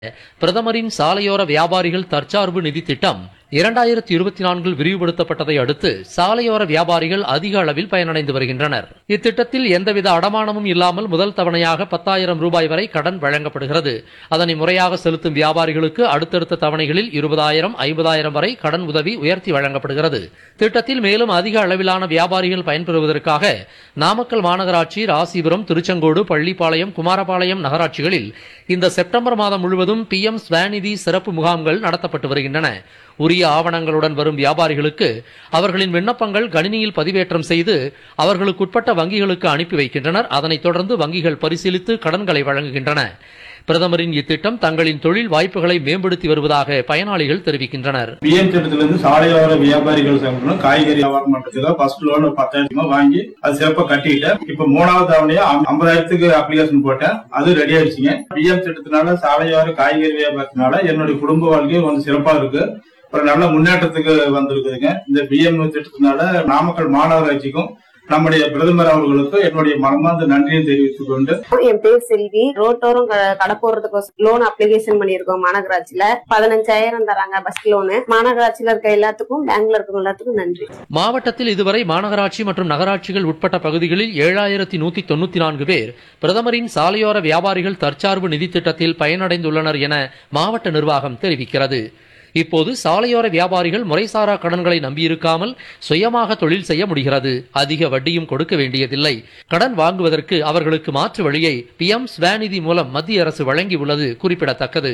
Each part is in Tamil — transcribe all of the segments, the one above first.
பிரதமரின் சாலையோர வியாபாரிகள் தற்சார்பு நிதி திட்டம் இரண்டாயிரத்தி இருபத்தி நான்கில் விரிவுபடுத்தப்பட்டதை அடுத்து சாலையோர வியாபாரிகள் அதிக அளவில் பயனடைந்து வருகின்றனர் இத்திட்டத்தில் எந்தவித அடமானமும் இல்லாமல் முதல் தவணையாக பத்தாயிரம் ரூபாய் வரை கடன் வழங்கப்படுகிறது அதனை முறையாக செலுத்தும் வியாபாரிகளுக்கு அடுத்தடுத்த தவணைகளில் இருபதாயிரம் ஐம்பதாயிரம் வரை கடன் உதவி உயர்த்தி வழங்கப்படுகிறது திட்டத்தில் மேலும் அதிக அளவிலான வியாபாரிகள் பயன்பெறுவதற்காக நாமக்கல் மாநகராட்சி ராசிபுரம் திருச்செங்கோடு பள்ளிப்பாளையம் குமாரபாளையம் நகராட்சிகளில் இந்த செப்டம்பர் மாதம் முழுவதும் பி எம் ஸ்வாநிதி சிறப்பு முகாம்கள் நடத்தப்பட்டு வருகின்றன உரிய ஆவணங்களுடன் வரும் வியாபாரிகளுக்கு அவர்களின் விண்ணப்பங்கள் கணினியில் பதிவேற்றம் செய்து அவர்களுக்குட்பட்ட வங்கிகளுக்கு அனுப்பி வைக்கின்றனர் அதனைத் தொடர்ந்து வங்கிகள் பரிசீலித்து கடன்களை வழங்குகின்றன பிரதமரின் இத்திட்டம் தங்களின் தொழில் வாய்ப்புகளை மேம்படுத்தி வருவதாக பயனாளிகள் தெரிவிக்கின்றனர் பிஎம் திட்டத்திலிருந்து சாலையோர வியாபாரிகள் சங்கங்களும் காய்கறி வியாபாரம் பண்றதுக்கு ஃபர்ஸ்ட் லோன் பத்தாயிரம் ரூபாய் வாங்கி அது சிறப்பா கட்டிட்டேன் இப்ப மூணாவது தவணையா ஐம்பதாயிரத்துக்கு அப்ளிகேஷன் போட்டேன் அது ரெடி ஆயிடுச்சுங்க பிஎம் திட்டத்தினால சாலையோர காய்கறி வியாபாரத்தினால என்னுடைய குடும்ப வாழ்க்கை கொஞ்சம் சிறப்பா இருக்கு ஒரு நல்ல முன்னேற்றத்துக்கு வந்திருக்குதுங்க இந்த பிஎம் திட்டத்தினால நாமக்கல் மாநகராட்சிக்கும் நம்முடைய பிரதமர் அவர்களுக்கு என்னுடைய மனமார்ந்த நன்றியை தெரிவித்துக் கொண்டு என் பேர் செல்வி ரோட்டோரம் க- கடை போறதுக்கு லோன் அப்ளிகேஷன் பண்ணிருக்கோம் மாநகராட்சியில பதினஞ்சாயிரம் தராங்க பஸ் லோனு மாநகராட்சியில இருக்க எல்லாத்துக்கும் பேங்க்ல இருக்க எல்லாத்துக்கும் நன்றி மாவட்டத்தில் இதுவரை மாநகராட்சி மற்றும் நகராட்சிகள் உட்பட்ட பகுதிகளில் ஏழாயிரத்தி நூத்தி தொண்ணூத்தி நான்கு பேர் பிரதமரின் சாலையோர வியாபாரிகள் தற்சார்பு நிதி திட்டத்தில் பயனடைந்துள்ளனர் என மாவட்ட நிர்வாகம் தெரிவிக்கிறது இப்போது சாலையோர வியாபாரிகள் முறைசாரா கடன்களை நம்பியிருக்காமல் சுயமாக தொழில் செய்ய முடிகிறது அதிக வட்டியும் கொடுக்க வேண்டியதில்லை கடன் வாங்குவதற்கு அவர்களுக்கு மாற்று வழியை பி எம் ஸ்வாநிதி மூலம் மத்திய அரசு வழங்கியுள்ளது குறிப்பிடத்தக்கது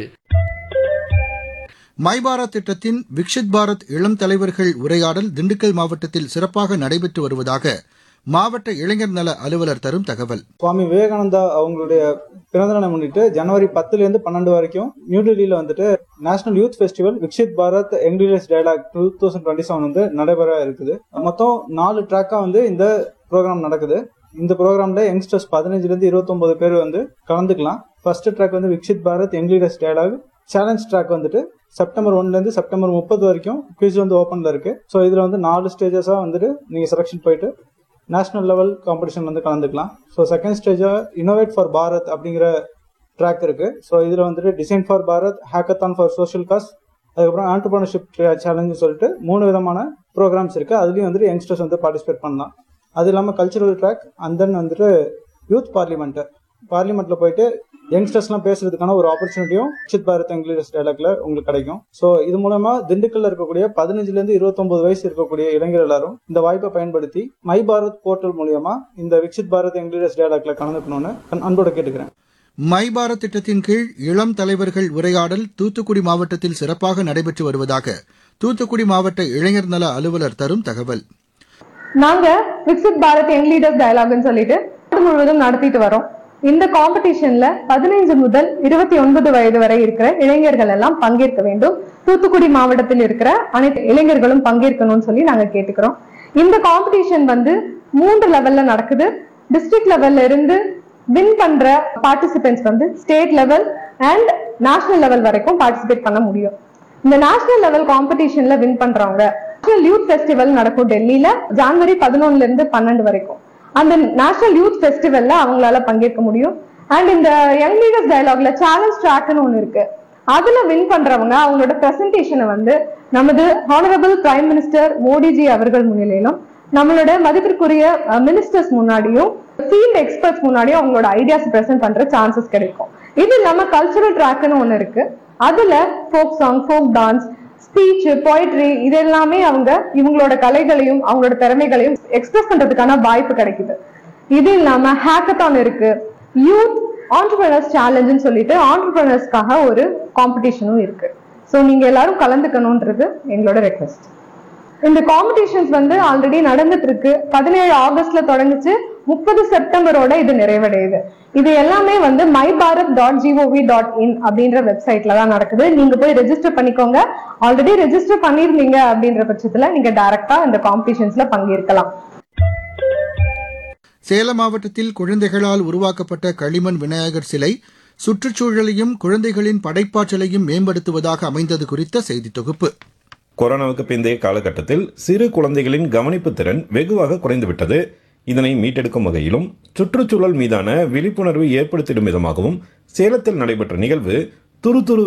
மை பாரத் திட்டத்தின் விக்ஷித் பாரத் இளம் தலைவர்கள் உரையாடல் திண்டுக்கல் மாவட்டத்தில் சிறப்பாக நடைபெற்று வருவதாக மாவட்ட இளைஞர் நல அலுவலர் தரும் தகவல் சுவாமி விவேகானந்தா அவங்களுடைய பிறந்த நாளை முன்னிட்டு ஜனவரி பத்துல இருந்து பன்னெண்டு வரைக்கும் நியூ டெல்லியில வந்துட்டு National Youth Festival Viksit Bharat English dialogue two thousand twenty seven வந்து நடைபெற இருக்குது மொத்தம் நாலு ட்ராக்கா வந்து இந்த ப்ரோக்ராம் நடக்குது இந்த ப்ரோக்ராம்ல யங்ஸ்டர்ஸ் பதினஞ்சுல இருந்து இருபத்தொன்பது பேர் வந்து கலந்துக்கலாம் ஃபர்ஸ்ட் ட்ராக் வந்து Viksit Bharat English dialogue challenge track வந்துட்டு செப்டம்பர் ஒன்ல இருந்து செப்டம்பர் முப்பது வரைக்கும் குவிஸ் வந்து ஓப்பன்ல இருக்கு ஸோ இதுல வந்து நாலு ஸ்டேஜஸா வந்துட்டு நீங்க செலக்ஷன் போயிட்டு நேஷனல் லெவல் காம்படிஷன் வந்து கலந்துக்கலாம் ஸோ செகண்ட் ஸ்டேஜாக இன்னோவேட் ஃபார் பாரத் அப்படிங்கிற ட்ராக் இருக்கு ஸோ இதில் வந்துட்டு design for Bharat hackathon for social cause அதுக்கப்புறம் ஆண்டர்பிரினர்ஷிப் சேலஞ்சு சொல்லிட்டு மூணு விதமான ப்ரோக்ராம்ஸ் இருக்கு அதுலேயும் வந்துட்டு யங்ஸ்டர்ஸ் வந்து பார்ட்டிசிபேட் பண்ணலாம் அது இல்லாமல் கல்ச்சுரல் ட்ராக் அண்ட் தென் வந்துட்டு யூத் பார்லிமெண்ட் பார்லிமெண்ட்ல போயிட்டு யங்ஸ்டர்ஸ்லாம் பேசுறதுக்கான ஒரு ஆப்பர்ச்சுனிட்டியும் சித் பாரத் இங்கிலீஷ் டைலாக்ல உங்களுக்கு கிடைக்கும் ஸோ இது மூலமா திண்டுக்கல்ல இருக்கக்கூடிய பதினஞ்சுல இருந்து இருபத்தொன்பது வயசு இருக்கக்கூடிய இளைஞர் எல்லாரும் இந்த வாய்ப்பை பயன்படுத்தி மை பாரத் போர்ட்டல் மூலியமா இந்த விக்ஷித் பாரத் இங்கிலீஷ் டைலாக்ல கலந்துக்கணும்னு அன்- அன்போட கேட்டுக்கிறேன் மை பாரத் திட்டத்தின் கீழ் இளம் தலைவர்கள் உரையாடல் தூத்துக்குடி மாவட்டத்தில் சிறப்பாக நடைபெற்று வருவதாக தூத்துக்குடி மாவட்ட இளைஞர் நல அலுவலர் தரும் தகவல் நாங்க விக்சித் பாரத் யங் லீடர்ஸ் டயலாக்னு சொல்லிட்டு நாடு முழுவதும் நடத்திட்டு வரோம் இந்த காம்படிஷன்ல பதினைந்து முதல் இருபத்தி ஒன்பது வயது வரை இருக்கிற இளைஞர்கள் எல்லாம் பங்கேற்க வேண்டும் தூத்துக்குடி மாவட்டத்தில் இருக்கிற அனைத்து இளைஞர்களும் பங்கேற்கணும்னு சொல்லி நாங்க கேட்டுக்கிறோம் இந்த காம்படிஷன் வந்து மூன்று லெவல்ல நடக்குது டிஸ்ட்ரிக்ட் லெவல்ல இருந்து வின் பண்ற பார்ட்டிசிபென்ட்ஸ் வந்து state level and national level வரைக்கும் பார்ட்டிசிபேட் பண்ண முடியும் இந்த நேஷனல் லெவல் காம்படிஷன்ல வின் பண்றவங்க நேஷனல் யூத் ஃபெஸ்டிவல் நடக்கும் டெல்லியில ஜனவரி பதினொன்னுல இருந்து பன்னெண்டு வரைக்கும் அந்த நேஷனல் யூத் ஃபெஸ்டிவல்ல அவங்களால பங்கேற்க முடியும் அண்ட் இந்த யங் லீடர்ஸ் டயலாக்ல சேலஞ்ச் ட்ராக்னு ஒண்ணு இருக்கு அதுல வின் பண்றவங்க அவங்களோட பிரசன்டேஷனை வந்து நமது ஹானரபிள் பிரைம் மினிஸ்டர் மோடிஜி அவர்கள் முன்னிலையிலும் நம்மளோட மதிப்பிற்குரிய மினிஸ்டர்ஸ் முன்னாடியும் ஃபீல்ட் எக்ஸ்பர்ட்ஸ் முன்னாடியும் அவங்களோட ஐடியாஸ் பிரசன்ட் பண்ற சான்சஸ் கிடைக்கும் இது இல்லாம கல்ச்சுரல் ட்ராக்னு ஒண்ணு இருக்கு அதுல folk song folk dance speech poetry இது எல்லாமே அவங்க இவங்களோட கலைகளையும் அவங்களோட திறமைகளையும் எக்ஸ்பிரஸ் பண்றதுக்கான வாய்ப்பு கிடைக்குது இது இல்லாம ஹேக்கத்தான் இருக்கு யூத் ஆண்டர்பிரினர்ஸ் சேலஞ்சுன்னு சொல்லிட்டு ஆண்டர்பிரினர்ஸ்க்காக ஒரு காம்படிஷனும் இருக்கு ஸோ நீங்க எல்லாரும் கலந்துக்கணும்ன்றது எங்களோட ரெக்வெஸ்ட் இந்த காம்படிஷன்ஸ் வந்து ஆல்ரெடி நடந்துட்டு இருக்கு பதினேழு ஆகஸ்ட்ல தொடங்குச்சு முப்பது செப்டம்பரோட இது நிறைவடையுது இது எல்லாமே வந்து My Bharat dot G O V dot in அப்படின்ற வெப்சைட்ல தான் நடக்குது நீங்க போய் ரெஜிஸ்டர் பண்ணிக்கோங்க ஆல்ரெடி ரெஜிஸ்டர் பண்ணிருந்தீங்க அப்படின்ற பட்சத்துல நீங்க டைரக்டா இந்த காம்படிஷன்ஸ்ல பங்கேற்கலாம் சேலம் மாவட்டத்தில் குழந்தைகளால் உருவாக்கப்பட்ட களிமண் விநாயகர் சிலை சுற்றுச்சூழலையும் குழந்தைகளின் படைப்பாற்றலையும் மேம்படுத்துவதாக அமைந்தது குறித்த செய்தி தொகுப்பு கொரோனாவுக்கு பிந்தைய காலகட்டத்தில் சிறு குழந்தைகளின் கவனிப்பு திறன் வெகுவாக குறைந்துவிட்டது இதனை மீட்டெடுக்கும் வகையிலும் சுற்றுச்சூழல் மீதான விழிப்புணர்வு ஏற்படுத்திடும் விதமாகவும் சேலத்தில் நடைபெற்ற நிகழ்வு துரு துரு